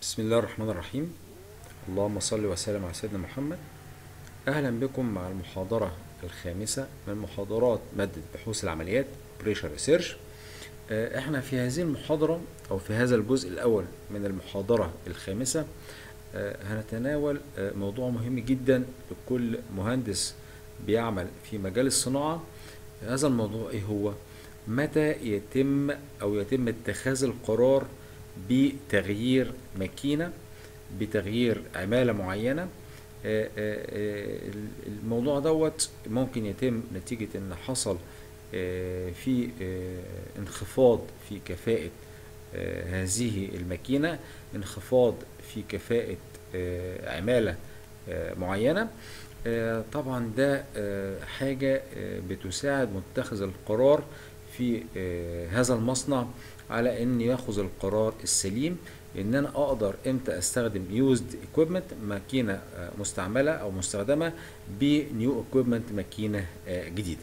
بسم الله الرحمن الرحيم اللهم صل وسلم على سيدنا محمد أهلا بكم مع المحاضرة الخامسة من محاضرات مادة بحوث العمليات بريشر ريسيرش احنا في هذه المحاضرة أو في هذا الجزء الأول من المحاضرة الخامسة آه، هنتناول آه، موضوع مهم جدا لكل مهندس بيعمل في مجال الصناعة هذا الموضوع ايه هو متى يتم او يتم اتخاذ القرار بتغيير ماكينة بتغيير عمالة معينة آه، آه، آه، الموضوع دوت ممكن يتم نتيجة ان حصل آه، في آه، انخفاض في كفاءة آه، هذه الماكينة انخفاض في كفاءة آه، عمالة آه، معينة آه، طبعا ده آه، حاجة آه، بتساعد متخذ القرار في آه، هذا المصنع على ان ياخذ القرار السليم ان انا اقدر امتى استخدم يوزد ايكويبمنت ماكينه آه، مستعمله او مستخدمه بنيو ايكويبمنت ماكينه آه، جديده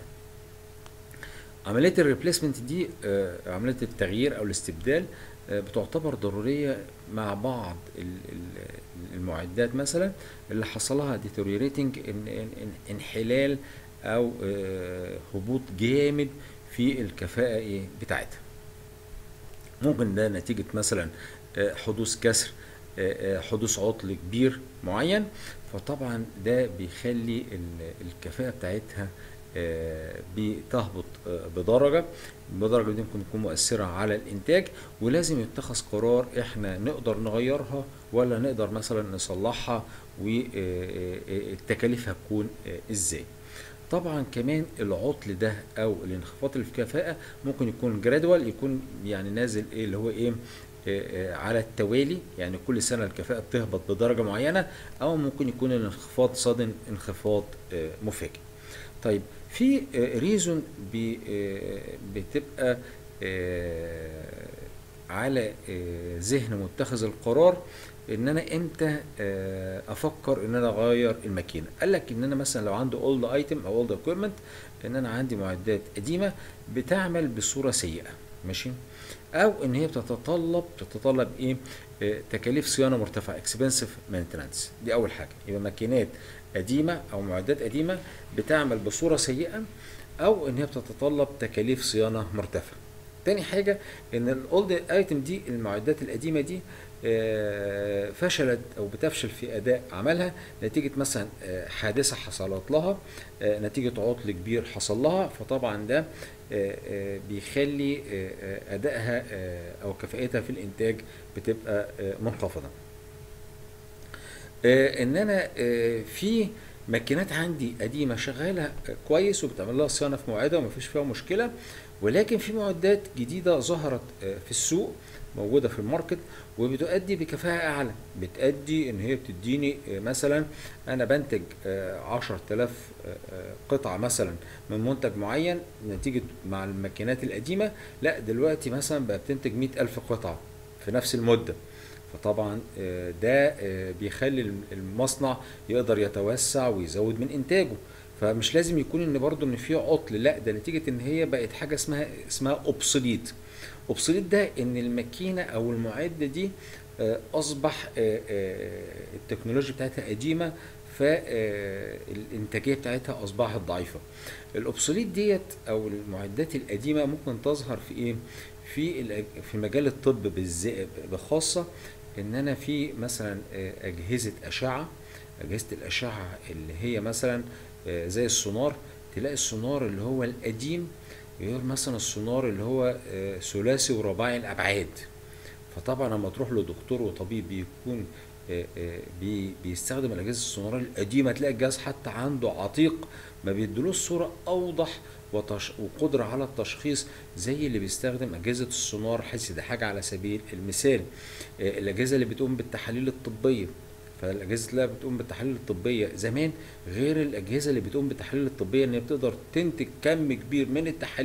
عمليه الريبليسمنت دي آه، عمليه التغيير او الاستبدال آه، بتعتبر ضروريه مع بعض ال- ال- المعدات مثلا اللي حصلها ديتوريوريتنج انحلال او آه، هبوط جامد في الكفاءه إيه بتاعتها ممكن ده نتيجة مثلا آه، حدوث كسر آه، آه، حدوث عطل كبير معين فطبعا ده بيخلي ال- الكفاءة بتاعتها آه، بتهبط آه، بدرجة بدرجة دي ممكن تكون مؤثرة على الإنتاج ولازم يتخذ قرار إحنا نقدر نغيرها ولا نقدر مثلا نصلحها والتكاليف هتكون آه، إزاي طبعا كمان العطل ده او الانخفاض اللي في الكفاءه ممكن يكون جرادوال يكون يعني نازل ايه اللي هو ايه آه، آه، على التوالي يعني كل سنه الكفاءه بتهبط بدرجه معينه او ممكن يكون الانخفاض صادم انخفاض آه، مفاجئ طيب في ريزون بتبقى آه، على آه، ذهن متخذ القرار ان انا امتى آه، افكر ان انا اغير الماكينه قال لك ان انا مثلا لو عندي اولد ايتم او اولد اكويبمنت ان انا عندي معدات قديمه بتعمل بصوره سيئه ماشي او ان هي بتتطلب بتتطلب ايه آه، تكاليف صيانه مرتفعه اكسبنسيف مينتنانس دي اول حاجه يبقى ماكينات قديمه او معدات قديمه بتعمل بصوره سيئه او ان هي بتتطلب تكاليف صيانه مرتفعه تاني حاجة ان الاولد ايتم دي المعدات القديمة دي آه، فشلت او بتفشل في اداء عملها نتيجة مثلا آه، حادثة حصلت لها آه، نتيجة عطل كبير حصل لها فطبعا ده آه، آه، بيخلي آه، آه، ادائها آه، او كفاءتها في الانتاج بتبقى آه، منخفضة آه، ان انا آه، في ماكينات عندي قديمه شغاله آه، كويس وبتعمل لها صيانه في مواعيدها ومفيش فيها مشكله ولكن في معدات جديده ظهرت آه، في السوق موجوده في الماركت وبتؤدي بكفاءه اعلى بتؤدي ان هي بتديني آه، مثلا انا بنتج آه، 10000 آه، آه، قطعه مثلا من منتج معين نتيجه مع الماكينات القديمه لا دلوقتي مثلا بقى بتنتج 100000 قطعه في نفس المده فطبعا آه، ده آه، بيخلي الم- المصنع يقدر يتوسع ويزود من انتاجه فمش لازم يكون ان برضه ان في عطل لا ده نتيجه ان هي بقت حاجه اسمها اسمها اوبسوليت اوبسوليت ده ان الماكينه او المعده دي آه، اصبح آه، آه، التكنولوجيا بتاعتها قديمه فالانتاجيه بتاعتها اصبحت ضعيفه الاوبسوليت ديت او المعدات القديمه ممكن تظهر في ايه في الأج- في مجال الطب بالذات بخاصه ان انا في مثلا آه، اجهزه اشعه اجهزه الاشعه اللي هي مثلا آه، زي السونار تلاقي السونار اللي هو القديم غير مثلا السونار اللي هو آه، ثلاثي ورباعي الابعاد فطبعا لما تروح لدكتور وطبيب بيكون آه، آه، بي- بيستخدم الاجهزه السونار القديمه تلاقي الجهاز حتى عنده عتيق ما بيدلوش صوره اوضح وتش... وقدره على التشخيص زي اللي بيستخدم اجهزه السونار حيث ده حاجه على سبيل المثال آه، الاجهزه اللي بتقوم بالتحاليل الطبيه فالاجهزه اللي بتقوم بالتحاليل الطبيه زمان غير الاجهزه اللي بتقوم بالتحاليل الطبيه ان هي بتقدر تنتج كم كبير من التحاليل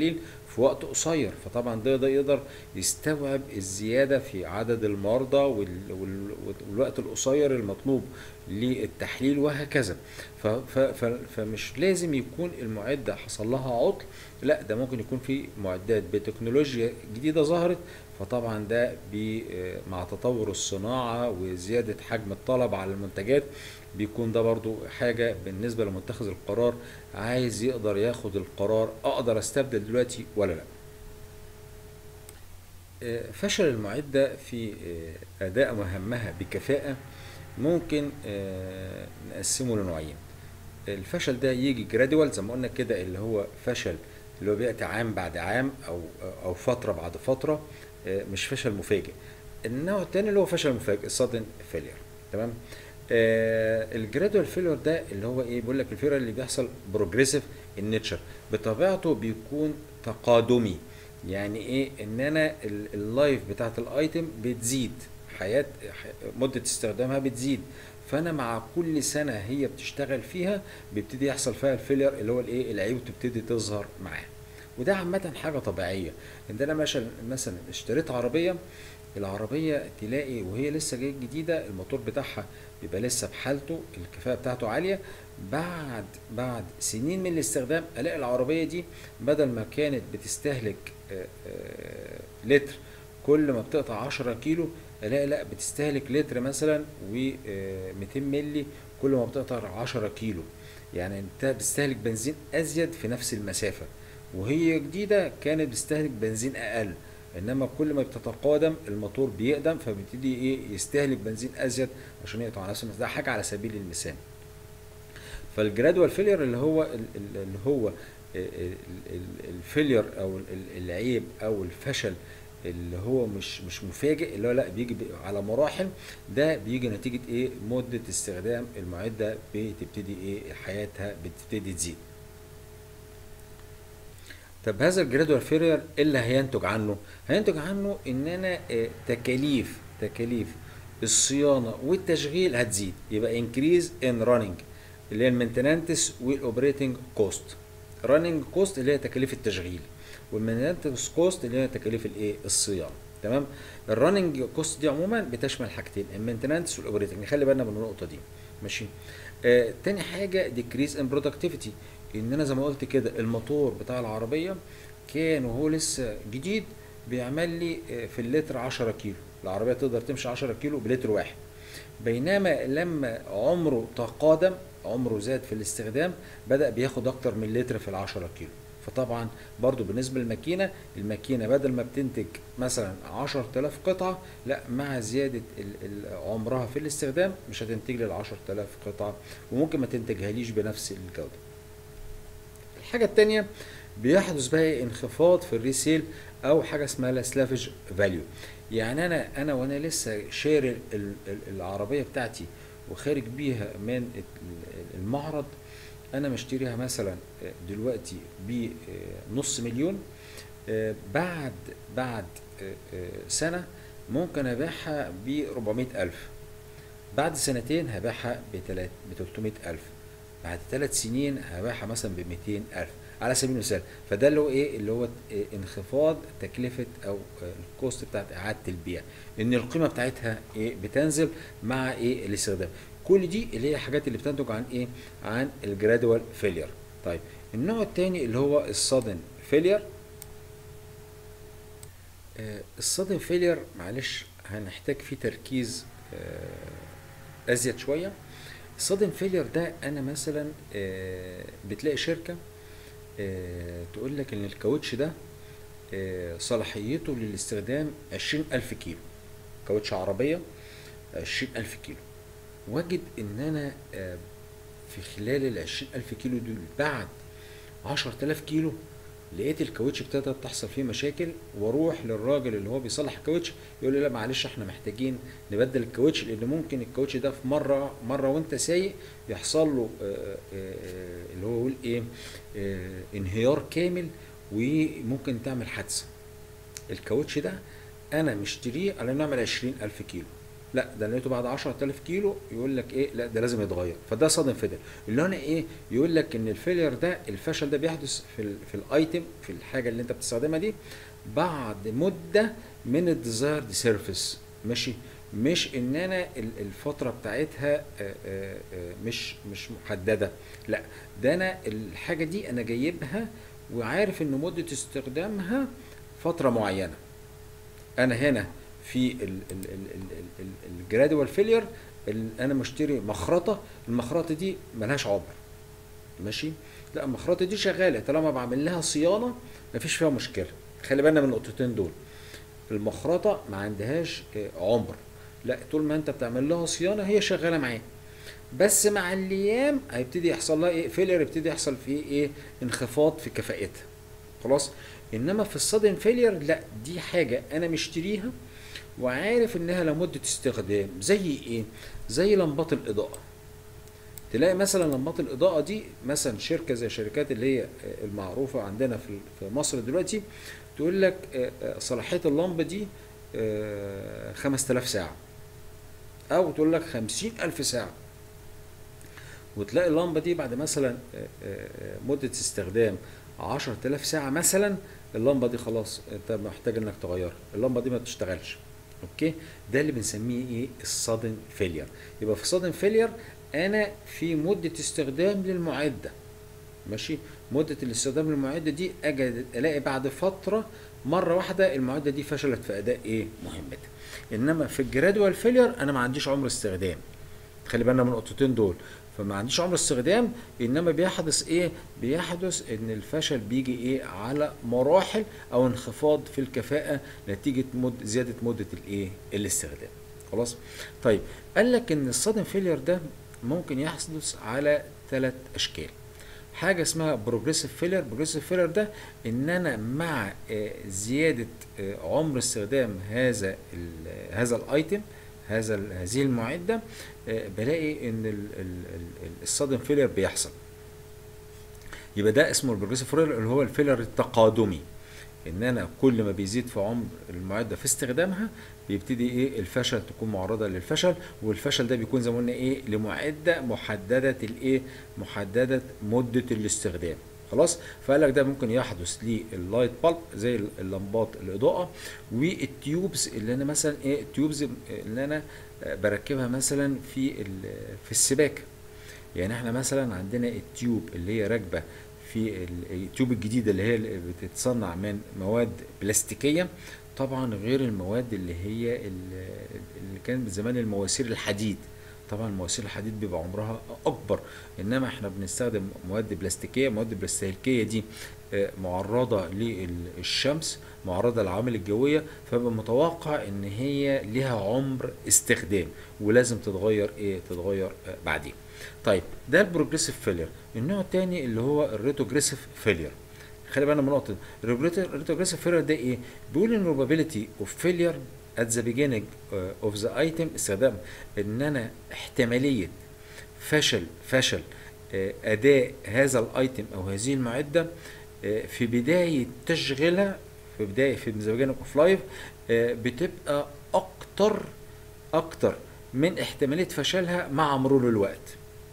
في وقت قصير فطبعا ده, ده يقدر يستوعب الزياده في عدد المرضى وال- وال- والوقت القصير المطلوب للتحليل وهكذا ف- ف- ف- فمش لازم يكون المعده حصل لها عطل لا ده ممكن يكون في معدات بتكنولوجيا جديده ظهرت فطبعا ده بي مع تطور الصناعه وزياده حجم الطلب على المنتجات بيكون ده برضو حاجه بالنسبه لمتخذ القرار عايز يقدر ياخد القرار اقدر استبدل دلوقتي ولا لا آه، فشل المعدة في آه، أداء مهامها بكفاءة ممكن آه، نقسمه لنوعين الفشل ده يجي جرادوال زي ما قلنا كده اللي هو فشل اللي هو بيأتي عام بعد عام أو أو فترة بعد فترة آه، مش فشل مفاجئ النوع التاني اللي هو فشل مفاجئ sudden failure تمام آه الجرادوال فيلور ده اللي هو ايه بيقول لك الفيلور اللي بيحصل بروجريسيف النيتشر بطبيعته بيكون تقادمي يعني ايه ان انا ال- اللايف بتاعت الايتم بتزيد حياه ح- مده استخدامها بتزيد فانا مع كل سنه هي بتشتغل فيها بيبتدي يحصل فيها الفيلر اللي هو الايه العيوب تبتدي تظهر معاه وده عامه حاجه طبيعيه ان انا مثلا مثلا اشتريت عربيه العربيه تلاقي وهي لسه جايه جديده الموتور بتاعها بيبقى لسه بحالته الكفاءه بتاعته عاليه بعد بعد سنين من الاستخدام الاقي العربيه دي بدل ما كانت بتستهلك آه، آه، لتر كل ما بتقطع 10 كيلو الاقي لا بتستهلك لتر مثلا و 200 ملي كل ما بتقطع 10 كيلو يعني انت بتستهلك بنزين ازيد في نفس المسافه وهي جديده كانت بتستهلك بنزين اقل انما كل ما بتتقادم الموتور بيقدم فبيبتدي ايه يستهلك بنزين ازيد عشان يقطع نفس المسافه ده حاجه على سبيل المثال فالجرادوال فيلير اللي هو ال- ال- اللي هو الفيلير او ال- العيب او الفشل اللي هو مش مش مفاجئ اللي هو لا بيجي بي- على مراحل ده بيجي نتيجه ايه مده استخدام المعده بتبتدي ايه حياتها بتبتدي تزيد طب هذا الجرادوال فيلير ايه اللي هينتج عنه هينتج عنه ان انا آه، تكاليف تكاليف الصيانه والتشغيل هتزيد يبقى انكريز ان راننج اللي هي المينتنانتس والاوبريتنج كوست راننج كوست اللي هي تكاليف التشغيل والمينتنانتس كوست اللي هي تكاليف الايه الصيانه تمام الراننج كوست دي عموما بتشمل حاجتين المينتنانتس والاوبريتنج نخلي بالنا من النقطه دي ماشي آه تاني حاجه ديكريز ان برودكتيفيتي ان انا زي ما قلت كده الموتور بتاع العربيه كان وهو لسه جديد بيعمل لي آه، في اللتر 10 كيلو العربيه تقدر تمشي 10 كيلو بلتر واحد بينما لما عمره تقادم عمره زاد في الاستخدام بدأ بياخد أكتر من لتر في العشرة كيلو فطبعا برضو بالنسبة للماكينة الماكينة بدل ما بتنتج مثلا 10000 قطعة لا مع زيادة ال- ال- عمرها في الاستخدام مش هتنتج لي ال 10000 قطعة وممكن ما تنتجها ليش بنفس الجودة الحاجة التانية بيحدث بقى انخفاض في الريسيل او حاجه اسمها السلافج فاليو يعني انا انا وانا لسه شاري ال- ال- العربيه بتاعتي وخارج بيها من ال- المعرض انا مشتريها مثلا دلوقتي بنص مليون آه، بعد بعد آه، آه، سنه ممكن ابيعها ب 400 الف بعد سنتين هبيعها ب 300 الف بعد ثلاث سنين هبيعها مثلا ب 200 الف على سبيل المثال فده اللي هو ايه اللي هو إيه انخفاض تكلفه او آه، الكوست بتاعت اعاده البيع ان القيمه بتاعتها ايه بتنزل مع ايه الاستخدام كل دي اللي هي حاجات اللي بتنتج عن ايه عن الجرادوال فيلير طيب النوع الثاني اللي هو الصدن فيلير الصدن فيلير معلش هنحتاج فيه تركيز آه، ازيد شويه الصدن فيلير ده انا مثلا آه، بتلاقي شركه آه، تقول لك ان الكاوتش ده آه، صلاحيته للاستخدام عشرين ألف كيلو كاوتش عربية عشرين ألف كيلو واجد ان انا آه، في خلال العشرين ألف كيلو دول بعد عشر تلاف كيلو لقيت الكاوتش ابتدت تحصل فيه مشاكل واروح للراجل اللي هو بيصلح الكاوتش يقول لي لا معلش احنا محتاجين نبدل الكاوتش لان ممكن الكاوتش ده في مره مره وانت سايق يحصل له آه، آه، اللي هو يقول ايه آه، انهيار كامل وممكن تعمل حادثه الكاوتش ده انا مشتريه على انه يعمل 20000 كيلو لا ده لقيته بعد 10000 كيلو يقول لك ايه لا ده لازم يتغير فده صادم فيلير اللي هنا ايه يقول لك ان الفيلير ده الفشل ده بيحدث في ال في الايتم في الحاجه اللي انت بتستخدمها دي بعد مده من الديزايرد سيرفيس ماشي مش ان انا ال- الفتره بتاعتها آه، آه، آه، مش مش محدده لا ده انا الحاجه دي انا جايبها وعارف ان مده استخدامها فتره معينه انا هنا في الجرادوال فيلير انا مشتري مخرطه المخرطه دي ملهاش عمر ماشي لا المخرطه دي شغاله طالما بعمل لها صيانه مفيش فيها مشكله خلي بالنا من النقطتين دول المخرطه ما عندهاش آه، عمر لا طول ما انت بتعمل لها صيانه هي شغاله معاك بس مع الايام هيبتدي يحصل لها ايه فيلير يبتدي يحصل فيه ايه انخفاض في كفاءتها خلاص انما في الصدن فيلير لا دي حاجه انا مشتريها وعارف انها لمده استخدام زي ايه زي لمبات الاضاءه تلاقي مثلا لمبات الاضاءه دي مثلا شركه زي شركات اللي هي المعروفه عندنا في في مصر دلوقتي تقول لك آه، آه، صلاحيه اللمبه دي آه، 5000 ساعه او تقول لك 50000 ساعه وتلاقي اللمبه دي بعد مثلا آه، آه، مده استخدام 10000 ساعه مثلا اللمبه دي خلاص انت محتاج انك تغيرها اللمبه دي ما بتشتغلش اوكي ده اللي بنسميه ايه الصادن فيلير يبقى في صادن فيلير انا في مده استخدام للمعده ماشي مده الاستخدام للمعده دي اجي الاقي بعد فتره مره واحده المعده دي فشلت في اداء ايه مهمتها انما في الجرادوال فيلير انا ما عنديش عمر استخدام خلي بالنا من النقطتين دول فما عنديش عمر استخدام انما بيحدث ايه بيحدث ان الفشل بيجي ايه على مراحل او انخفاض في الكفاءه نتيجه مد زياده مده الايه الاستخدام خلاص طيب قال لك ان الصدم فيلير ده ممكن يحدث على ثلاث اشكال حاجه اسمها بروجريسيف فيلر بروجريسيف فيلر ده ان انا مع آه، زياده آه، عمر استخدام هذا ال- هذا الايتم هذا ال- هذه المعده آه، بلاقي ان ال- ال- ال- الصدم فيلر بيحصل يبقى ده اسمه البروجريسيف فيلر اللي هو الفيلر التقادمي ان انا كل ما بيزيد في عمر المعده في استخدامها بيبتدي ايه الفشل تكون معرضه للفشل والفشل ده بيكون زي ما قلنا ايه لمعده محدده الايه محدده مده الاستخدام خلاص فقال لك ده ممكن يحدث لللايت بالب زي اللمبات الاضاءه والتيوبز اللي انا مثلا ايه التيوبز اللي انا آه، بركبها مثلا في ال- في السباكه يعني احنا مثلا عندنا التيوب اللي هي راكبه في ال- التيوب الجديده اللي هي اللي بتتصنع من مواد بلاستيكيه طبعا غير المواد اللي هي ال- اللي كانت زمان المواسير الحديد طبعا مواسير الحديد بيبقى عمرها اكبر انما احنا بنستخدم مواد بلاستيكيه المواد البلاستيكيه دي آه، معرضه للشمس معرضه للعوامل الجويه فبقى متوقع ان هي لها عمر استخدام ولازم تتغير ايه تتغير آه، بعدين طيب ده البروجريسيف فيلير النوع الثاني اللي هو الريتوجريسيف فيلير خلي بالنا من النقطه دي الريتوجريسيف فيلير ده ايه بيقول ان probability of failure at the beginning uh, of the item استخدام ان انا احتماليه فشل فشل آه، اداء هذا الايتم او هذه المعده آه، في بدايه تشغيلها في بدايه في the beginning of life آه، بتبقى اكتر اكتر من احتماليه فشلها مع مرور الوقت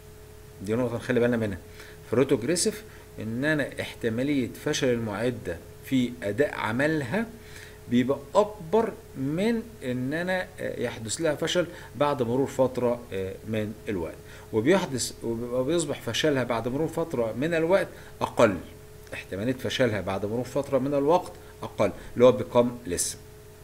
دي نقطه نخلي بالنا منها في الروتوجريسيف ان انا احتماليه فشل المعده في اداء عملها بيبقى اكبر من ان انا آه، يحدث لها فشل بعد مرور فتره آه، من الوقت وبيحدث وبيبقى بيصبح فشلها بعد مرور فتره من الوقت اقل احتماليه فشلها بعد مرور فتره من الوقت اقل اللي هو بيقام لسه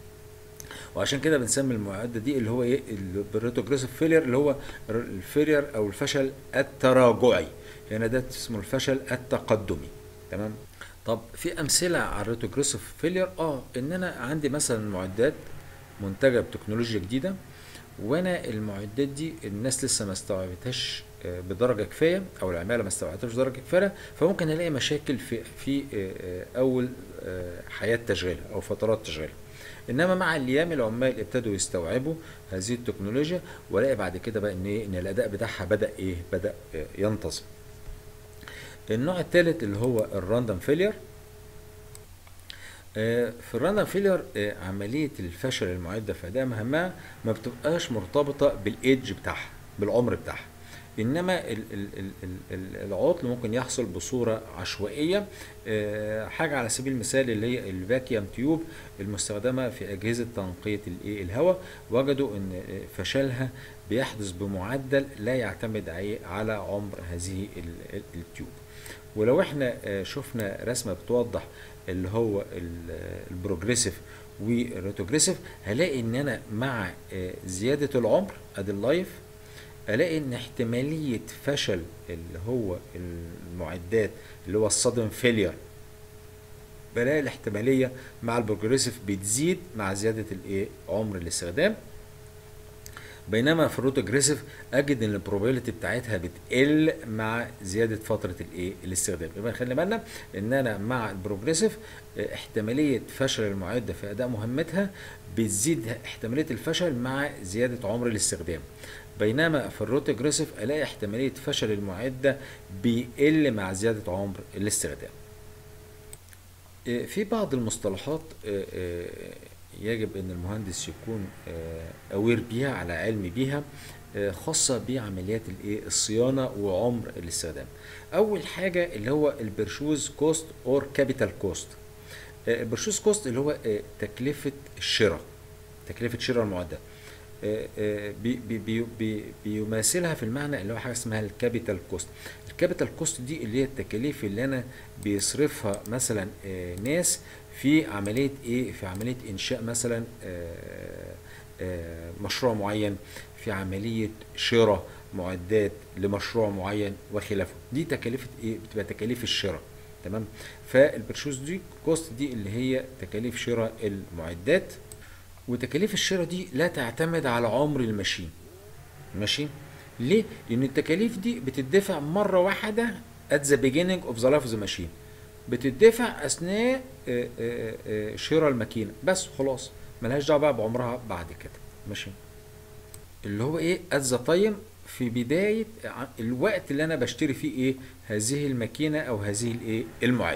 وعشان كده بنسمي المعده دي اللي هو ايه الريتوجريسيف فيلير اللي هو الفيلير او الفشل التراجعي لان ده اسمه الفشل التقدمي تمام طب في امثله على الريتوجريسيف فيلير اه ان انا عندي مثلا معدات منتجه بتكنولوجيا جديده وانا المعدات دي الناس لسه ما استوعبتهاش آه، بدرجه كفايه او العماله ما استوعبتهاش بدرجه كفايه فممكن الاقي مشاكل في في آه، آه، اول آه، حياه تشغيلها او فترات تشغيلها انما مع الايام العمال ابتدوا يستوعبوا هذه التكنولوجيا والاقي بعد كده بقى ان ايه ان الاداء بتاعها بدا ايه بدا آه، ينتظم النوع الثالث اللي هو الراندوم فيلير آه، في الراندوم فيلير عمليه الفشل المعده في اداء مهمها ما بتبقاش مرتبطه بالايدج بتاعها بالعمر بتاعها انما ال- ال- ال- ال- ال- العطل ممكن يحصل بصوره عشوائيه آه، حاجه على سبيل المثال اللي هي الفاكيوم تيوب المستخدمه في اجهزه تنقيه الايه الهواء وجدوا ان آه، فشلها بيحدث بمعدل لا يعتمد عي- على عمر هذه ال- ال- التيوب ولو احنا آه، شفنا رسمه بتوضح اللي هو ال- البروجريسيف والريتوجريسيف هلاقي ان انا مع آه، زياده العمر ادي اللايف الاقي ان احتماليه فشل اللي هو المعدات اللي هو الصدم فيلير بلاقي الاحتماليه مع البروجريسيف بتزيد مع زياده الايه عمر الاستخدام بينما في الروتوجريسيف اجد ان البروبابيلتي بتاعتها بتقل مع زياده فتره الايه الاستخدام يبقى خلي بالنا ان انا مع البروجريسيف اه، احتماليه فشل المعده في اداء مهمتها بتزيد احتماليه الفشل مع زياده عمر الاستخدام بينما في الروتوجريسيف الاقي احتماليه فشل المعده بيقل مع زياده عمر الاستخدام اه، في بعض المصطلحات اه، اه، يجب ان المهندس يكون اوير بيها على علم بيها آه، خاصة بعمليات الايه الصيانة وعمر الاستخدام اول حاجة اللي هو البرشوز كوست اور كابيتال كوست البرشوز كوست اللي هو آه، تكلفة الشراء تكلفة شراء المعدة آه، آه، بي بي بي بي بيماثلها في المعنى اللي هو حاجه اسمها الكابيتال كوست الكابيتال كوست دي اللي هي التكاليف اللي انا بيصرفها مثلا آه، ناس في عمليه ايه في عمليه انشاء مثلا آه، آه، مشروع معين في عمليه شراء معدات لمشروع معين وخلافه دي تكاليف ايه بتبقى تكاليف الشراء تمام فالبرشوز دي كوست دي اللي هي تكاليف شراء المعدات وتكاليف الشراء دي لا تعتمد على عمر الماشين ماشي ليه لان التكاليف دي بتدفع مره واحده at the beginning of the life of the machine بتدفع اثناء آه، آه، آه، شراء الماكينه بس خلاص ملهاش دعوه بقى بعمرها بعد كده ماشي اللي هو ايه at the time في بدايه ع- الوقت اللي انا بشتري فيه ايه هذه الماكينه او هذه الايه المعده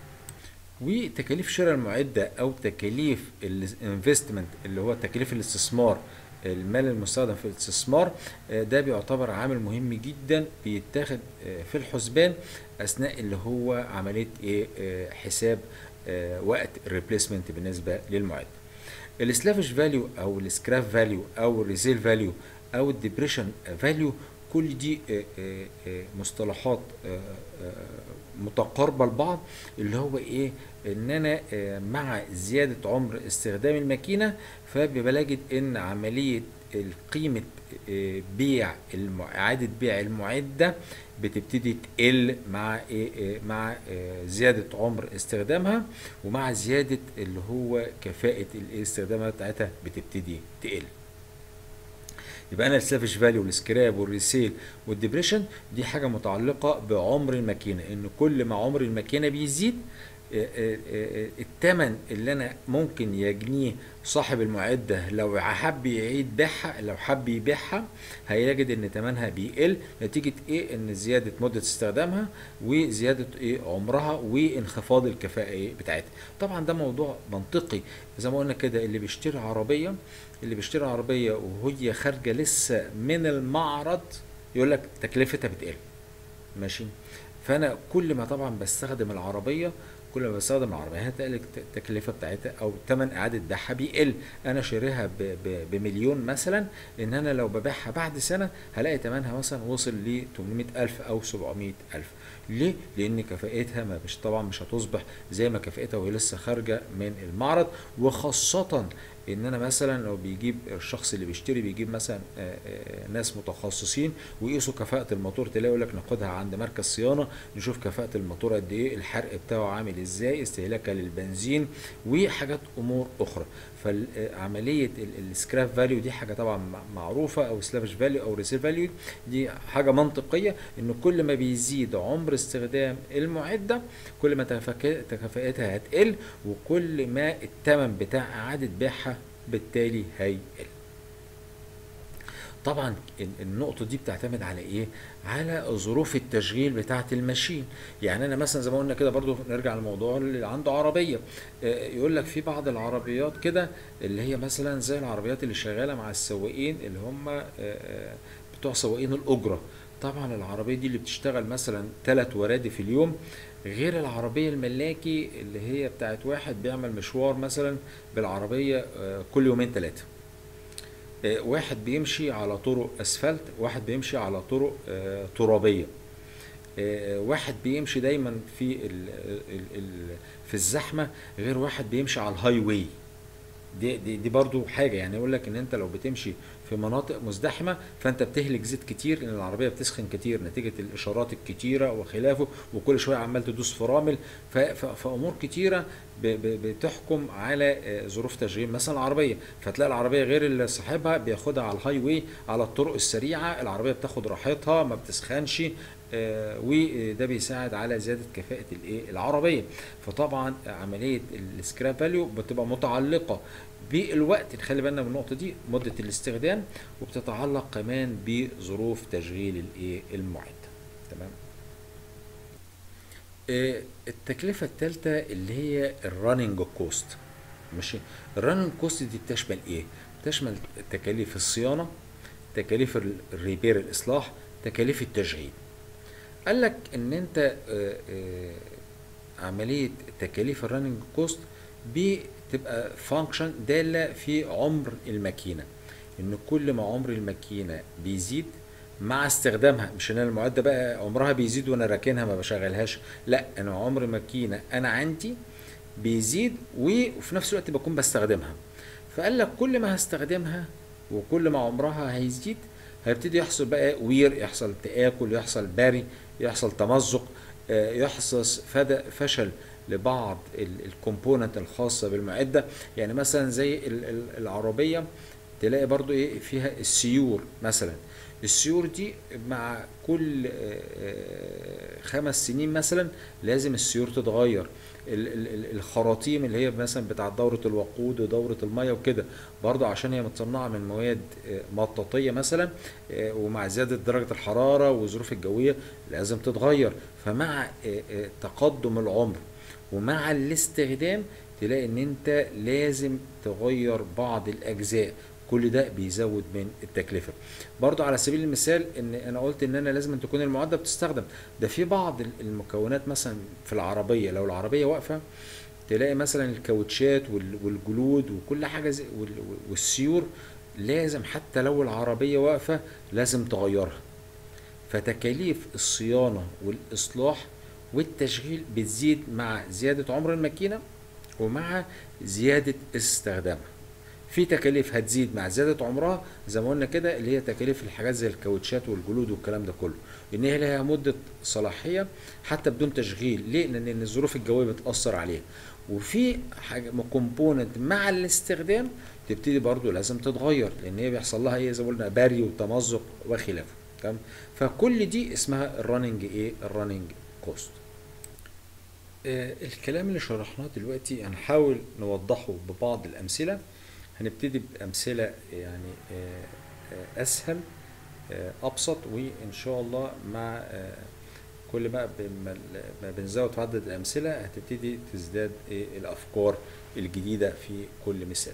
وتكاليف شراء المعدة أو تكاليف الانفستمنت اللي هو تكاليف الاستثمار المال المستخدم في الاستثمار آه، ده بيعتبر عامل مهم جدا بيتاخد آه، في الحسبان أثناء اللي هو عملية إيه آه، حساب آه، وقت الريبليسمنت بالنسبة للمعدة السلافش فاليو او السكراب فاليو او الريزيل فاليو او الديبريشن فاليو كل دي آه، آه، آه، مصطلحات آه، آه، متقاربه لبعض اللي هو ايه ان انا آه، مع زياده عمر استخدام الماكينه فبلاجد ان عمليه قيمه آه، بيع الم- اعاده بيع المعده بتبتدي تقل مع ايه إيه مع آه، زياده عمر استخدامها ومع زياده اللي هو كفاءه الاستخدام بتاعتها بتبتدي تقل يبقى انا السلافش فاليو والسكراب والريسيل والديبريشن دي حاجه متعلقه بعمر الماكينه ان كل ما عمر الماكينه بيزيد آه، آه، آه، الثمن اللي انا ممكن يجنيه صاحب المعده لو حب يعيد بيعها لو حب يبيعها هيجد ان ثمنها بيقل نتيجه ايه ان زياده مده استخدامها وزياده ايه عمرها وانخفاض الكفاءه ايه بتاعتها طبعا ده موضوع منطقي زي ما قلنا كده اللي بيشتري عربيه اللي بيشتري عربيه وهي خارجه لسه من المعرض يقول لك تكلفتها بتقل ماشي فانا كل ما طبعا بستخدم العربيه كل ما بستخدم العربيه هتلاقي التكلفه بتاعتها او ثمن اعاده بيعها بيقل انا شاريها ب- ب- بمليون مثلا ان انا لو ببيعها بعد سنه هلاقي ثمنها مثلا وصل ل 800000 او 700000 ليه؟ لان كفاءتها ما مش طبعا مش هتصبح زي ما كفاءتها وهي لسه خارجه من المعرض وخاصه ان انا مثلا لو بيجيب الشخص اللي بيشتري بيجيب مثلا آه، آه، ناس متخصصين ويقيسوا كفاءة الموتور تلاقي يقول لك ناخدها عند مركز صيانة نشوف كفاءة الموتور قد ايه الحرق بتاعه عامل ازاي استهلاكها للبنزين وحاجات امور اخرى فعملية السكراب فاليو دي حاجة طبعا مع- معروفة او سلافش فاليو او ريسيل فاليو دي حاجة منطقية ان كل ما بيزيد عمر استخدام المعدة كل ما تفك- كفاءتها هتقل وكل ما الثمن بتاع اعادة بيعها بالتالي هيقل طبعا ال- النقطة دي بتعتمد على ايه؟ على ظروف التشغيل بتاعة الماشين يعني انا مثلا زي ما قلنا كده برضو نرجع للموضوع اللي عنده عربية آه، يقول لك في بعض العربيات كده اللي هي مثلا زي العربيات اللي شغالة مع السواقين اللي هم آه، آه، بتوع سواقين الأجرة طبعا العربية دي اللي بتشتغل مثلا ثلاث ورادي في اليوم غير العربية الملاكي اللي هي بتاعت واحد بيعمل مشوار مثلا بالعربية آه، كل يومين ثلاثة آه، واحد بيمشي على طرق اسفلت واحد بيمشي على طرق آه، ترابيه آه، واحد بيمشي دايما في ال ال ال في الزحمه غير واحد بيمشي على الهاي واي دي دي دي برضو حاجه يعني يقول لك ان انت لو بتمشي في مناطق مزدحمه فانت بتهلك زيت كتير لان العربيه بتسخن كتير نتيجه الاشارات الكتيره وخلافه وكل شويه عمال تدوس فرامل ف- ف- فامور كتيره ب- ب- بتحكم على آه، ظروف تشغيل مثلا العربيه فتلاقي العربيه غير اللي صاحبها بياخدها على الهاي واي على الطرق السريعه العربيه بتاخد راحتها ما بتسخنش آه، وده بيساعد على زياده كفاءه الايه العربيه فطبعا عمليه السكراب فاليو بتبقى متعلقه بالوقت نخلي بالنا من النقطه دي مده الاستخدام وبتتعلق كمان بظروف تشغيل الايه المعده تمام آه، التكلفه الثالثه اللي هي الرننج كوست ماشي الرننج كوست دي بتشمل ايه تشمل تكاليف الصيانه تكاليف ال- الريبير الاصلاح تكاليف التشغيل قال لك ان انت آه، آه، عمليه تكاليف الرننج كوست بتبقى فانكشن داله في عمر الماكينه ان كل ما عمر الماكينه بيزيد مع استخدامها مش ان أنا المعده بقى عمرها بيزيد وانا راكنها ما بشغلهاش لا انا عمر ماكينه انا عندي بيزيد و- وفي نفس الوقت بكون بستخدمها فقال لك كل ما هستخدمها وكل ما عمرها هيزيد هيبتدي يحصل بقى وير يحصل تآكل يحصل بري يحصل تمزق آه، يحصل فد- فشل لبعض الكومبوننت الخاصة بالمعدة يعني مثلا زي ال- ال- العربية تلاقي برضو ايه فيها السيور مثلا السيور دي مع كل آه، آه، خمس سنين مثلا لازم السيور تتغير ال- ال- ال- الخراطيم اللي هي مثلا بتاع دورة الوقود ودورة المية وكده برضه عشان هي متصنعة من مواد آه، مطاطية مثلا آه، ومع زيادة درجة الحرارة والظروف الجوية لازم تتغير فمع آه، آه، تقدم العمر ومع الاستخدام تلاقي ان انت لازم تغير بعض الاجزاء كل ده بيزود من التكلفه برضو على سبيل المثال ان انا قلت ان انا لازم تكون المعده بتستخدم ده في بعض المكونات مثلا في العربيه لو العربيه واقفه تلاقي مثلا الكاوتشات وال- والجلود وكل حاجه زي وال- والسيور لازم حتى لو العربيه واقفه لازم تغيرها فتكاليف الصيانة والإصلاح والتشغيل بتزيد مع زيادة عمر الماكينة ومع زيادة استخدامها في تكاليف هتزيد مع زيادة عمرها زي ما قلنا كده اللي هي تكاليف الحاجات زي الكاوتشات والجلود والكلام ده كله ان هي لها مدة صلاحية حتى بدون تشغيل ليه لان الظروف الجوية بتأثر عليها وفي حاجة كومبوننت مع الاستخدام تبتدي برضو لازم تتغير لان هي بيحصل لها ايه زي ما قلنا بري وتمزق وخلافه تمام فكل دي اسمها الرننج ايه الرننج كوست آه الكلام اللي شرحناه دلوقتي هنحاول نوضحه ببعض الامثله هنبتدي بامثله يعني آه آه اسهل آه ابسط وان شاء الله مع آه كل ما بما- ما بنزود في عدد الامثله هتبتدي تزداد إيه الافكار الجديده في كل مثال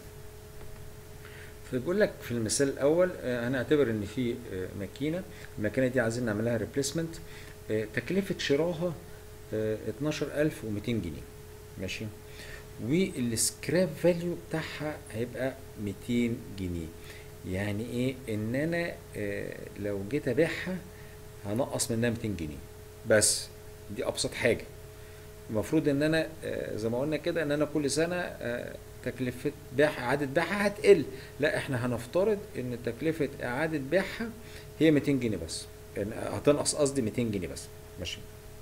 فبيقول لك في المثال الاول آه، هنعتبر ان في آه، ماكينه الماكينه دي عايزين نعملها ريبليسمنت تكلفه شرائها آه، 12200 جنيه ماشي والسكراب فاليو بتاعها هيبقى 200 جنيه يعني ايه ان انا آه، لو جيت ابيعها هنقص منها 200 جنيه بس دي ابسط حاجه المفروض ان انا آه، زي ما قلنا كده ان انا كل سنه آه، تكلفه بيعها اعاده بيعها هتقل لا احنا هنفترض ان تكلفه اعاده بيعها هي 200 جنيه بس يعني هتنقص قصدي 200 جنيه بس ماشي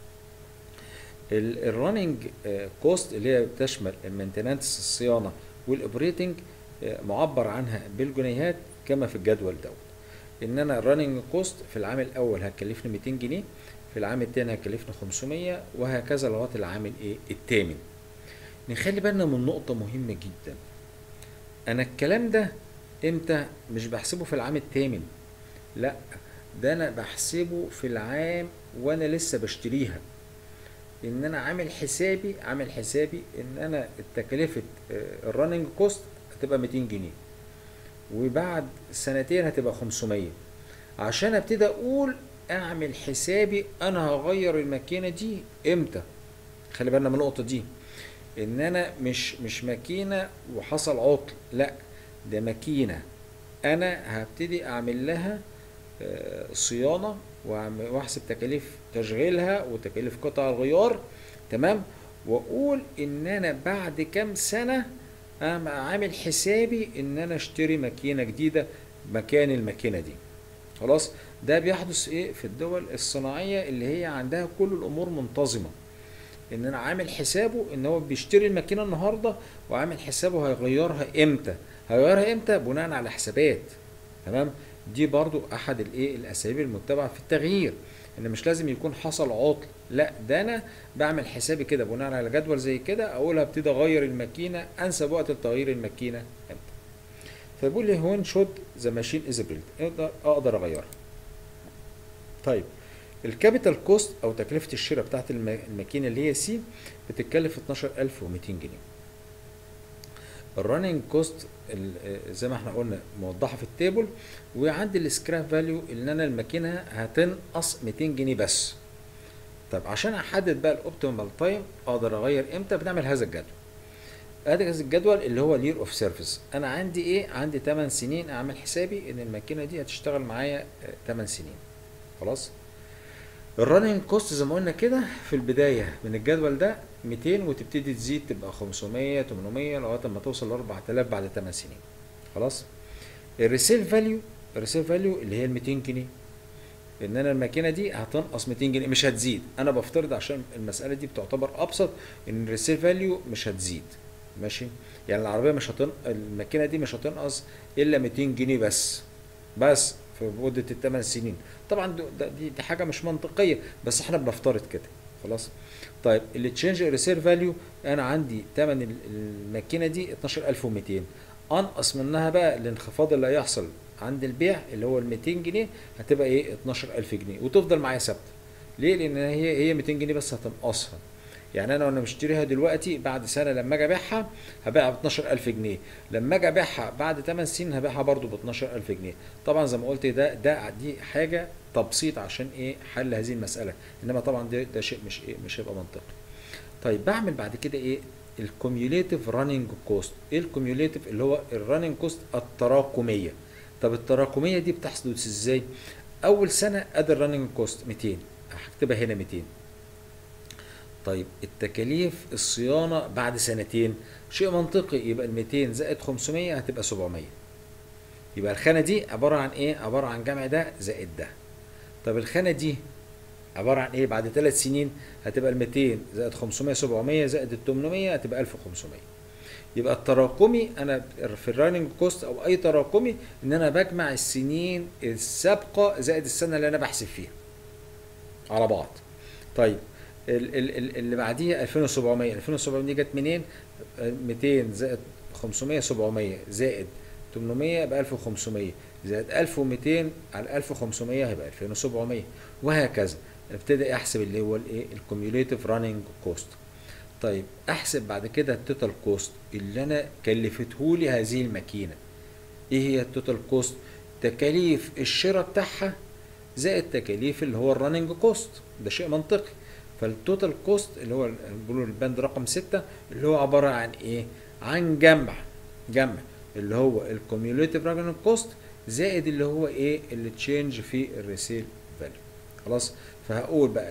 الرننج كوست اللي هي بتشمل المينتنانس الصيانه والاوبريتنج آه، معبر عنها بالجنيهات كما في الجدول دوت ان انا الرننج كوست في العام الاول هتكلفني 200 جنيه في العام الثاني هتكلفني 500 وهكذا لغايه العام الايه الثامن نخلي بالنا من نقطه مهمه جدا انا الكلام ده امتى مش بحسبه في العام الثامن لا ده انا بحسبه في العام وانا لسه بشتريها ان انا عامل حسابي عامل حسابي ان انا تكلفه الرننج كوست هتبقى 200 جنيه وبعد سنتين هتبقى 500 عشان ابتدي اقول اعمل حسابي انا هغير الماكينه دي امتى خلي بالنا من النقطه دي ان انا مش مش ماكينه وحصل عطل لا ده ماكينه انا هبتدي اعمل لها آه، صيانه وأعمل- واحسب تكاليف تشغيلها وتكاليف قطع الغيار تمام واقول ان انا بعد كام سنه انا عامل حسابي ان انا اشتري ماكينه جديده مكان الماكينه دي خلاص ده بيحدث ايه في الدول الصناعيه اللي هي عندها كل الامور منتظمه ان انا عامل حسابه ان هو بيشتري الماكينه النهارده وعامل حسابه هيغيرها امتى هيغيرها امتى بناء على حسابات تمام دي برضو احد الايه الاساليب المتبعه في التغيير ان مش لازم يكون حصل عطل لا ده انا بعمل حسابي كده بناء على جدول زي كده اقول هبتدي اغير الماكينه انسب وقت لتغيير الماكينه امتى فبيقول لي وين شود ذا ماشين از بيلد اقدر اقدر اغيرها طيب الكابيتال كوست او تكلفه الشراء بتاعت الم- الماكينه اللي هي سي بتتكلف 12200 جنيه الرننج كوست زي ما احنا قلنا موضحه في التيبل وعندي السكراب فاليو اللي انا الماكينه هتنقص 200 جنيه بس طب عشان احدد بقى الاوبتيمال تايم اقدر اغير امتى بنعمل هذا الجدول هذا الجدول اللي هو الير اوف سيرفيس انا عندي ايه عندي 8 سنين اعمل حسابي ان الماكينه دي هتشتغل معايا 8 سنين خلاص الرننج كوست زي ما قلنا كده في البدايه من الجدول ده 200 وتبتدي تزيد تبقى 500 800 لغايه ما توصل ل 4000 بعد 8 سنين خلاص الريسيل فاليو الريسيل فاليو اللي هي ال 200 جنيه ان انا الماكينه دي هتنقص 200 جنيه مش هتزيد انا بفترض عشان المساله دي بتعتبر ابسط ان الريسيل فاليو مش هتزيد ماشي يعني العربيه مش هتن الماكينه دي مش هتنقص الا 200 جنيه بس بس في مده الثمان سنين طبعا ده- ده- دي, دي حاجه مش منطقيه بس احنا بنفترض كده خلاص طيب اللي تشينج ريسير فاليو انا عندي ثمن ال- الماكينه دي 12200 انقص منها بقى الانخفاض اللي هيحصل عند البيع اللي هو ال 200 جنيه هتبقى ايه 12000 جنيه وتفضل معايا ثابته ليه لان هي هي 200 جنيه بس هتنقصها يعني انا وانا مشتريها دلوقتي بعد سنه لما اجي ابيعها هبيعها ب 12000 جنيه لما اجي ابيعها بعد 8 سنين هبيعها برضو ب 12000 جنيه طبعا زي ما قلت ده ده دي حاجه تبسيط عشان ايه حل هذه المساله انما طبعا ده, ده شيء مش ايه مش هيبقى منطقي طيب بعمل بعد كده ايه الكوميوليتيف راننج كوست ايه الكوميوليتيف اللي هو الراننج كوست التراكميه طب التراكميه دي بتحدث ازاي اول سنه ادي الراننج كوست 200 هكتبها هنا 200 طيب التكاليف الصيانه بعد سنتين شيء منطقي يبقى ال 200 زائد 500 هتبقى 700 يبقى الخانه دي عباره عن ايه عباره عن جمع ده زائد ده طب الخانه دي عباره عن ايه بعد ثلاث سنين هتبقى ال 200 زائد 500 700 زائد ال 800 هتبقى 1500 يبقى التراكمي انا في الراننج كوست او اي تراكمي ان انا بجمع السنين السابقه زائد السنه اللي انا بحسب فيها على بعض طيب ال- ال- ال- اللي بعديها 2700 2700 دي جت منين 200 زائد 500 700 زائد 800 يبقى 1500 زائد 1200 على 1500 هيبقى 2700 وهكذا ابتدي احسب اللي هو الايه الكوميوليتيف راننج كوست طيب احسب بعد كده التوتال كوست اللي انا كلفته لي هذه الماكينه ايه هي التوتال كوست تكاليف الشراء بتاعها زائد تكاليف اللي هو الرننج كوست ده شيء منطقي فالتوتال كوست اللي هو بيقولوا البند رقم ستة اللي هو عبارة عن ايه عن جمع جمع اللي هو الكوميوليتيف راننج كوست زائد اللي هو ايه اللي تشينج في الريسيل فاليو خلاص فهقول بقى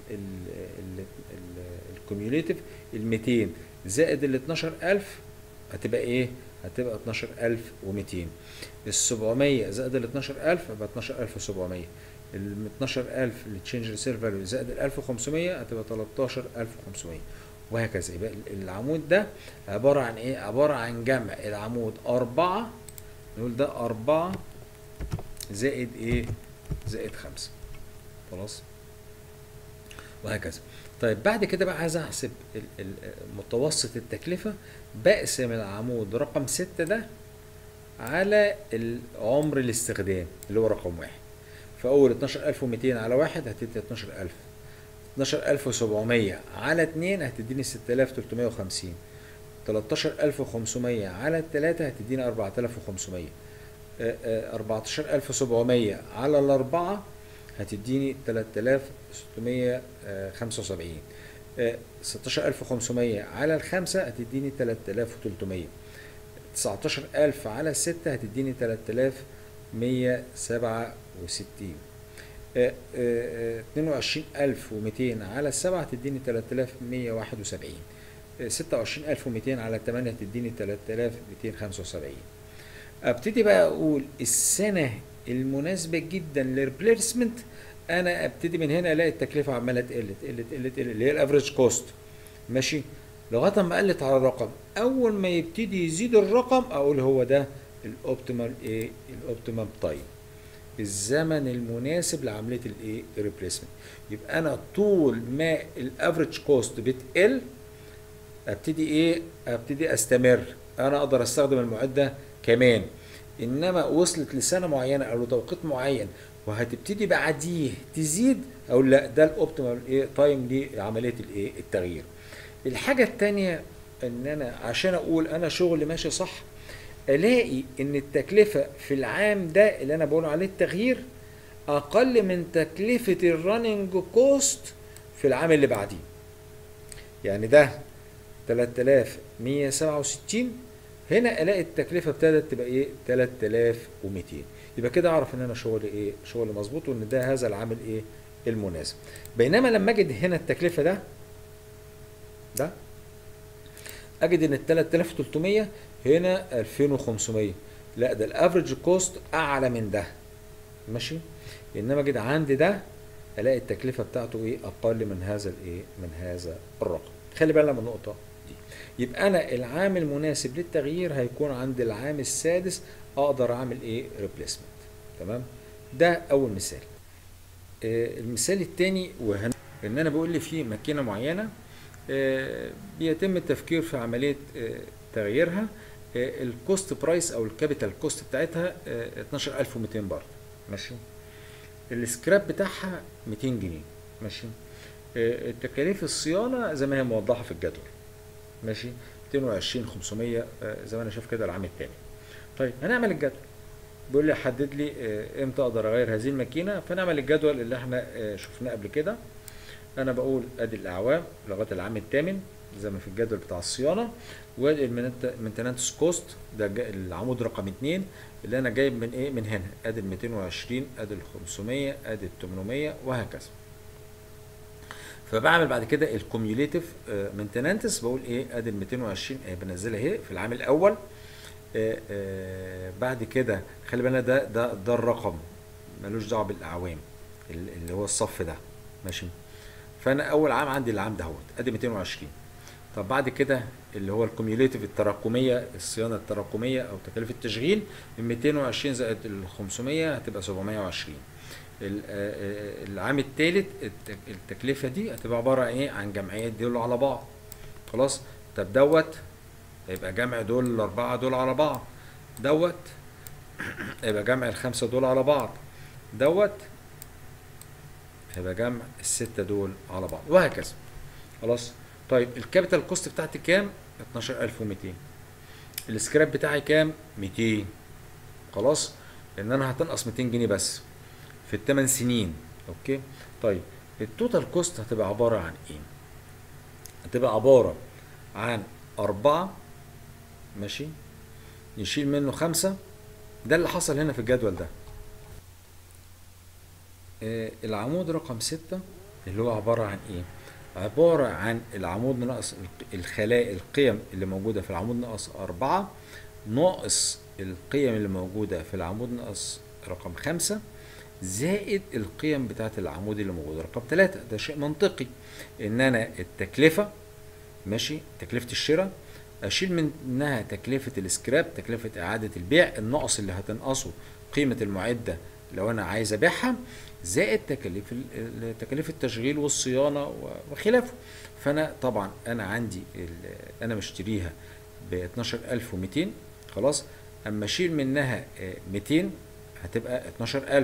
الكوميوليتيف ال 200 زائد ال 12000 هتبقى ايه هتبقى 12200 ال 700 زائد ال 12000 يبقى 12700 ال 12000 اللي تشينج ريسيرف فاليو زائد ال 1500 هتبقى 13500 وهكذا يبقى ال- العمود ده عبارة عن ايه؟ عبارة عن جمع العمود أربعة نقول ده أربعة زائد ايه؟ زائد خمسة خلاص؟ وهكذا طيب بعد كده بقى عايز احسب ال- ال- متوسط التكلفة بقسم العمود رقم ستة ده على عمر الاستخدام اللي هو رقم واحد فاول 12200 على واحد هتدي 12000 12700 على 2 هتديني 6350 13500 على 3 هتديني 4500 آه، آه، 14700 على الأربعة هتديني 3675 آه، 16500 على الخمسة هتديني 3300 19000 على الستة هتديني 3167 آه، آه، 22200 على السبعة هتديني 3171 آه، 26200 على الثمانية هتديني 3275 ابتدي بقى اقول السنة المناسبة جدا للريبليسمنت انا ابتدي من هنا الاقي التكلفة عمالة تقل تقل تقل تقل اللي هي الافريج كوست ماشي لغايه ما قلت على الرقم اول ما يبتدي يزيد الرقم اقول هو ده الاوبتيمال ايه الاوبتيمال تايم الزمن المناسب لعمليه الايه الريبليسمنت يبقى انا طول ما الافريج كوست بتقل ابتدي ايه ابتدي استمر انا اقدر استخدم المعده كمان انما وصلت لسنه معينه او لتوقيت معين وهتبتدي بعديه تزيد او لا ده الاوبتيمال ايه تايم لعمليه الايه التغيير الحاجه الثانيه ان انا عشان اقول انا شغلي ماشي صح الاقي ان التكلفه في العام ده اللي انا بقول عليه التغيير اقل من تكلفه الرننج كوست في العام اللي بعديه يعني ده 3167 هنا الاقي التكلفه ابتدت تبقى ايه 3200 يبقى كده اعرف ان انا شغلي ايه شغلي مظبوط وان ده هذا العامل ايه المناسب بينما لما اجد هنا التكلفه ده ده اجد ان ال 3300 هنا 2500 لا ده الافريج كوست اعلى من ده ماشي انما اجد عندي ده الاقي التكلفه بتاعته ايه اقل من هذا الايه من هذا الرقم خلي بالنا من النقطه دي يبقى انا العام المناسب للتغيير هيكون عند العام السادس اقدر اعمل ايه ريبليسمنت تمام ده اول مثال آه المثال الثاني وهن ان انا بقول لي في ماكينه معينه آه بيتم التفكير في عمليه آه تغييرها آه الكوست برايس او الكابيتال كوست بتاعتها آه 12200 برضه ماشي السكراب بتاعها 200 جنيه ماشي آه التكاليف الصيانه زي ما هي موضحه في الجدول ماشي 220 500 آه زي ما انا شايف كده العام الثاني طيب هنعمل الجدول بيقول لي حدد لي آه امتى اقدر اغير هذه الماكينه فنعمل الجدول اللي احنا آه شفناه قبل كده انا بقول ادي الاعوام لغايه العام الثامن زي ما في الجدول بتاع الصيانه وادي المينتنانس كوست ده العمود رقم 2 اللي انا جايب من ايه من هنا ادي ال 220 ادي ال 500 ادي ال 800 وهكذا فبعمل بعد كده الكوميوليتيف مينتنانس بقول ايه ادي ال 220 ايه بنزلها اهي في العام الاول آه آه بعد كده خلي بالنا ده ده ده الرقم ملوش دعوه بالاعوام اللي هو الصف ده ماشي فانا اول عام عندي العام دهوت ادي 220 طب بعد كده اللي هو الكوميوليتيف التراكميه الصيانه التراكميه او تكاليف التشغيل من 220 زائد ال 500 هتبقى 720 العام الثالث التكلفه دي هتبقى عباره عن ايه عن جمعيات دول على بعض خلاص طب دوت هيبقى جمع دول الاربعه دول على بعض دوت هيبقى جمع الخمسه دول على بعض دوت هيبقى جمع الستة دول على بعض وهكذا خلاص طيب الكابيتال كوست بتاعتي كام 12200 السكراب بتاعي كام 200 خلاص لان انا هتنقص 200 جنيه بس في الثمان سنين اوكي طيب التوتال كوست هتبقى عبارة عن ايه هتبقى عبارة عن أربعة ماشي يشيل منه خمسة ده اللي حصل هنا في الجدول ده آه العمود رقم ستة اللي هو عبارة عن ايه عبارة عن العمود ناقص الخلايا القيم اللي موجودة في العمود ناقص أربعة ناقص القيم اللي موجودة في العمود ناقص رقم خمسة زائد القيم بتاعت العمود اللي موجودة رقم ثلاثة ده شيء منطقي ان انا التكلفة ماشي تكلفة الشراء اشيل منها تكلفة السكراب تكلفة اعادة البيع النقص اللي هتنقصه قيمة المعدة لو انا عايز ابيعها زائد تكاليف تكاليف التشغيل والصيانه وخلافه فانا طبعا انا عندي انا مشتريها ب 12200 خلاص اما اشيل منها 200 هتبقى 12000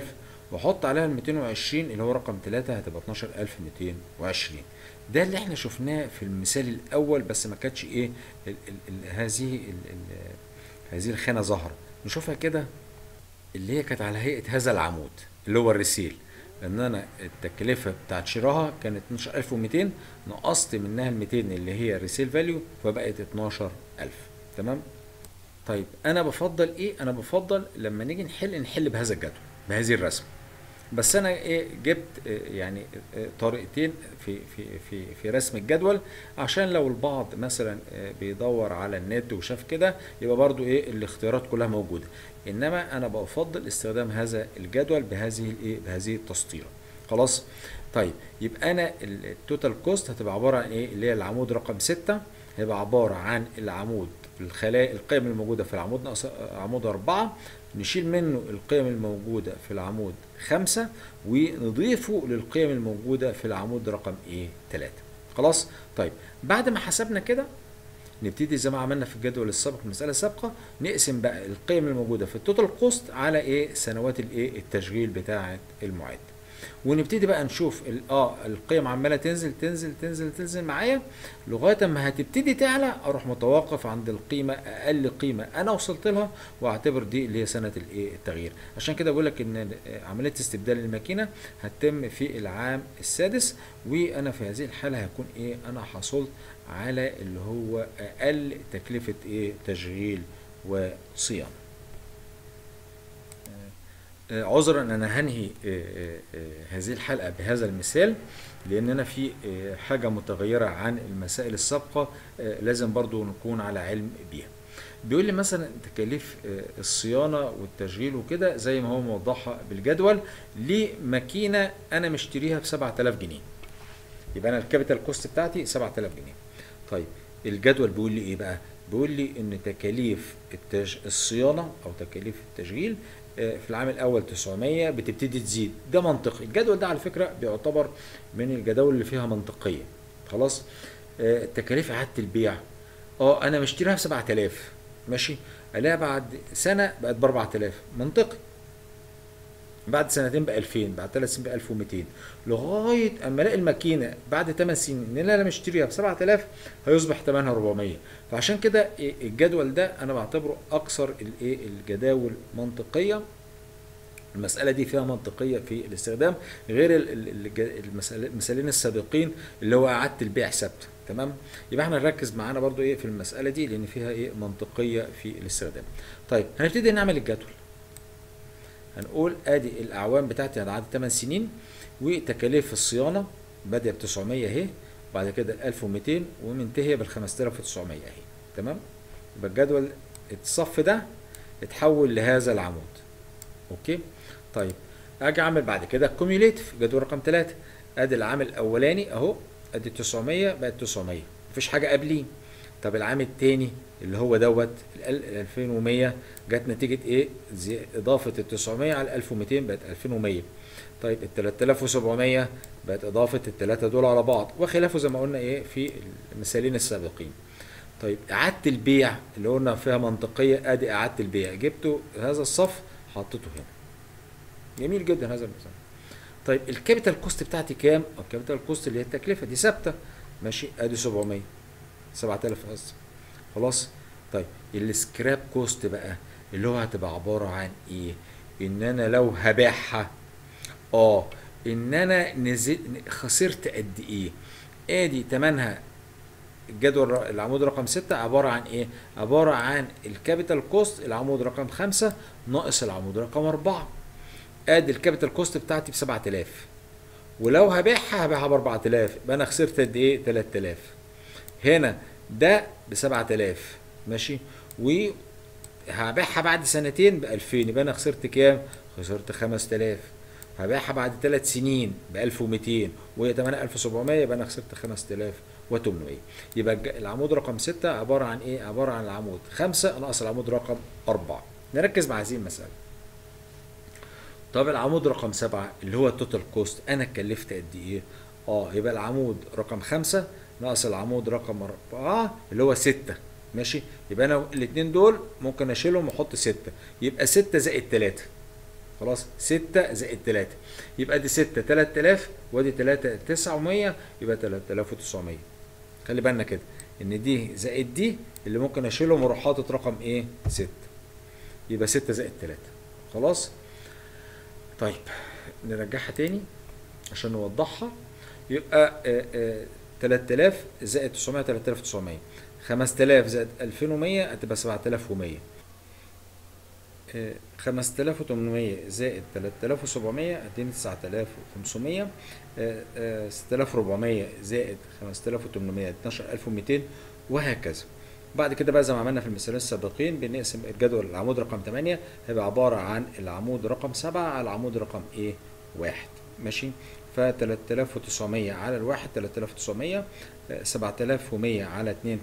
واحط عليها ال 220 اللي هو رقم 3 هتبقى 12220 ده اللي احنا شفناه في المثال الاول بس ما كانتش ايه ال ال ال هذه ال ال هذه الخانه ظاهره نشوفها كده اللي هي كانت على هيئه هذا العمود اللي هو الرسيل ان انا التكلفه بتاعت شراها كانت 12200 نقصت منها ال 200 اللي هي الريسيل فاليو فبقت 12000 تمام طيب انا بفضل ايه انا بفضل لما نيجي نحل نحل بهذا الجدول بهذه الرسمه بس انا ايه جبت إيه يعني إيه طريقتين في في في في رسم الجدول عشان لو البعض مثلا إيه بيدور على النت وشاف كده يبقى برضو ايه الاختيارات كلها موجوده انما انا بفضل استخدام هذا الجدول بهذه الايه بهذه التسطيره خلاص طيب يبقى انا التوتال كوست هتبقى عباره عن ايه اللي هي العمود رقم 6 هيبقى عباره عن العمود الخلايا القيم الموجوده في العمود ناقص عمود 4 نشيل منه القيم الموجودة في العمود خمسة ونضيفه للقيم الموجودة في العمود رقم ايه تلاتة خلاص طيب بعد ما حسبنا كده نبتدي زي ما عملنا في الجدول السابق المسألة السابقة نقسم بقى القيم الموجودة في التوتال كوست على ايه سنوات الايه التشغيل بتاعة المعد ونبتدي بقى نشوف اه القيم عماله تنزل تنزل تنزل تنزل معايا لغايه ما هتبتدي تعلى اروح متوقف عند القيمه اقل قيمه انا وصلت لها واعتبر دي اللي هي سنه الايه التغيير عشان كده بقول لك ان عمليه استبدال الماكينه هتتم في العام السادس وانا في هذه الحاله هيكون ايه انا حصلت على اللي هو اقل تكلفه ايه تشغيل وصيانه عذرا ان انا هنهي هذه الحلقه بهذا المثال لان انا في حاجه متغيره عن المسائل السابقه لازم برضو نكون على علم بيها بيقول لي مثلا تكاليف الصيانه والتشغيل وكده زي ما هو موضحها بالجدول لماكينه انا مشتريها ب 7000 جنيه يبقى انا الكابيتال كوست بتاعتي 7000 جنيه طيب الجدول بيقول لي ايه بقى بيقول لي ان تكاليف التج... الصيانه او تكاليف التشغيل في العام الاول 900 بتبتدي تزيد ده منطقي الجدول ده على فكره بيعتبر من الجداول اللي فيها منطقيه خلاص تكاليف اعاده البيع اه انا مشتريها ب 7000 ماشي الاقيها بعد سنه بقت ب 4000 منطقي بعد سنتين ب 2000 بعد ثلاث سنين ب 1200 لغايه اما الاقي الماكينه بعد 8 سنين ان انا مشتريها ب 7000 هيصبح ثمنها 400 فعشان كده الجدول ده انا بعتبره اكثر الايه الجداول منطقيه المسألة دي فيها منطقية في الاستخدام غير المثالين السابقين اللي هو إعادة البيع ثابتة تمام يبقى احنا نركز معانا برضو ايه في المسألة دي لأن فيها ايه منطقية في الاستخدام طيب هنبتدي نعمل الجدول هنقول ادي الاعوام بتاعتي هتعدي 8 سنين وتكاليف الصيانه بادئه ب 900 اهي بعد كده ال 1200 ومنتهيه بال 5900 اهي تمام يبقى الجدول الصف ده اتحول لهذا العمود اوكي طيب اجي اعمل بعد كده الكوميوليتيف جدول رقم 3 ادي العام الاولاني اهو ادي 900 بقت 900 مفيش حاجه قبليه طب العام الثاني اللي هو دوت ال 2100 جت نتيجه ايه؟ زي اضافه ال 900 على 1200 بقت 2100 طيب ال 3700 بقت اضافه الثلاثه دول على بعض وخلافه زي ما قلنا ايه في المثالين السابقين طيب اعاده البيع اللي قلنا فيها منطقيه ادي اعاده البيع جبته هذا الصف حطيته هنا جميل جدا هذا المثال طيب الكابيتال كوست بتاعتي كام؟ الكابيتال كوست اللي هي التكلفه دي ثابته ماشي ادي 700 7000 قصدي خلاص طيب السكراب كوست بقى اللي هو هتبقى عباره عن ايه ان انا لو هبيعها اه ان انا نزل خسرت قد ايه ادي تمنها الجدول العمود رقم 6 عباره عن ايه عباره عن الكابيتال كوست العمود رقم 5 ناقص العمود رقم 4 ادي الكابيتال كوست بتاعتي ب 7000 ولو هبيعها هبيعها ب 4000 يبقى انا خسرت قد ايه 3000 هنا ده ب 7000 ماشي وهبيعها بعد سنتين ب 2000 يبقى انا خسرت كام؟ خسرت 5000 هبيعها بعد ثلاث سنين ب 1200 وهي ثمنها 1700 يبقى انا خسرت 5800 يبقى العمود رقم 6 عباره عن ايه؟ عباره عن العمود 5 ناقص العمود رقم 4 نركز مع هذه المساله طب العمود رقم 7 اللي هو التوتال كوست انا اتكلفت قد ايه؟ اه يبقى العمود رقم 5 ناقص العمود رقم 4 اللي هو 6 ماشي يبقى انا الاثنين دول ممكن اشيلهم واحط 6 يبقى 6 زائد 3 خلاص 6 زائد 3 يبقى دي 6 3000 وادي 3 900 يبقى 3900 خلي بالنا كده ان دي زائد دي اللي ممكن اشيلهم واروح حاطط رقم ايه 6 يبقى 6 زائد 3 خلاص طيب نرجعها تاني عشان نوضحها يبقى آه، آه، 3000 زائد 900 3900 5000 زائد 2100 هتبقى 7100 آه، 5800 زائد 3700 هتديني 9500 آه، آه، 6400 زائد 5800 12200 وهكذا بعد كده بقى زي ما عملنا في المثالين السابقين بنقسم الجدول العمود رقم 8 هيبقى عبارة عن العمود رقم 7 على العمود رقم ايه 1 ماشي ف 3900 على الواحد 3900 آه، 7100 على 2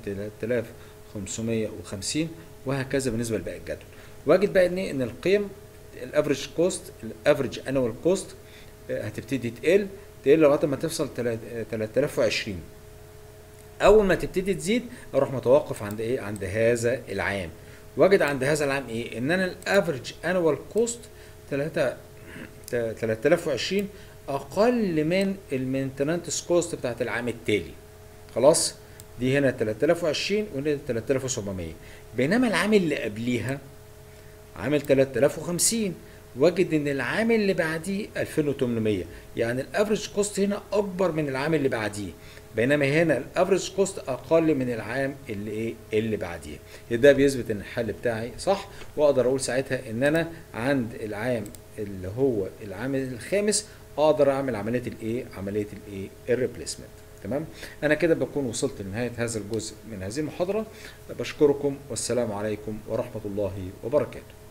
3550 وهكذا بالنسبة لباقي الجدول واجد بقى ان ان القيم الافريج كوست الافريج انوال كوست هتبتدي تقل تقل لغايه ما توصل تلات- آه، 3020 اول ما تبتدي تزيد اروح متوقف عند ايه عند هذا العام واجد عند هذا العام ايه ان انا الافريج انوال كوست 3 3020 اقل من المينتنانس كوست بتاعت العام التالي خلاص دي هنا 3020 وهنا 3700 بينما العام اللي قبليها عامل 3050 وجد ان العام اللي بعديه 2800 يعني الافريج كوست هنا اكبر من العام اللي بعديه بينما هنا الافريج كوست اقل من العام اللي ايه اللي بعديه ده بيثبت ان الحل بتاعي صح واقدر اقول ساعتها ان انا عند العام اللي هو العام الخامس اقدر اعمل عمليه الايه عمليه الايه الريبليسمنت تمام انا كده بكون وصلت لنهايه هذا الجزء من هذه المحاضره بشكركم والسلام عليكم ورحمه الله وبركاته